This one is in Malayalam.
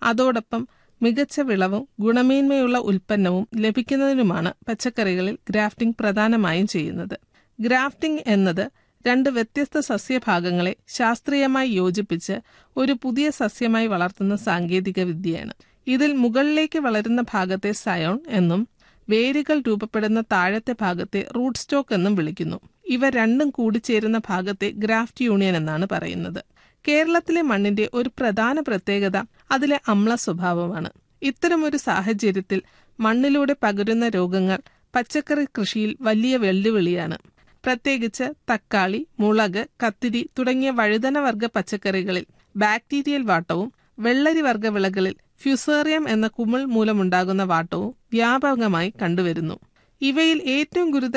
അതോടൊപ്പം മികച്ച വിളവും ഗുണമേന്മയുള്ള ഉൽപ്പന്നവും ലഭിക്കുന്നതിനുമാണ് പച്ചക്കറികളിൽ ഗ്രാഫ്റ്റിംഗ് പ്രധാനമായും ചെയ്യുന്നത് ഗ്രാഫ്റ്റിംഗ് എന്നത് രണ്ട് വ്യത്യസ്ത സസ്യഭാഗങ്ങളെ ശാസ്ത്രീയമായി യോജിപ്പിച്ച് ഒരു പുതിയ സസ്യമായി വളർത്തുന്ന സാങ്കേതിക വിദ്യയാണ് ഇതിൽ മുകളിലേക്ക് വളരുന്ന ഭാഗത്തെ സയോൺ എന്നും വേരുകൾ രൂപപ്പെടുന്ന താഴത്തെ ഭാഗത്തെ റൂട്ട് സ്റ്റോക്ക് എന്നും വിളിക്കുന്നു ഇവ രണ്ടും കൂടിച്ചേരുന്ന ഭാഗത്തെ ഗ്രാഫ്റ്റ് യൂണിയൻ എന്നാണ് പറയുന്നത് കേരളത്തിലെ മണ്ണിന്റെ ഒരു പ്രധാന പ്രത്യേകത അതിലെ അമ്ല സ്വഭാവമാണ് ഇത്തരമൊരു സാഹചര്യത്തിൽ മണ്ണിലൂടെ പകരുന്ന രോഗങ്ങൾ പച്ചക്കറി കൃഷിയിൽ വലിയ വെല്ലുവിളിയാണ് പ്രത്യേകിച്ച് തക്കാളി മുളക് കത്തിരി തുടങ്ങിയ വഴുതന വർഗ പച്ചക്കറികളിൽ ബാക്ടീരിയൽ വാട്ടവും വെള്ളരി വർഗ വിളകളിൽ ഫ്യുസേറിയം എന്ന കുമിൾ മൂലമുണ്ടാകുന്ന വാട്ടവും വ്യാപകമായി കണ്ടുവരുന്നു ഇവയിൽ ഏറ്റവും ഗുരുതര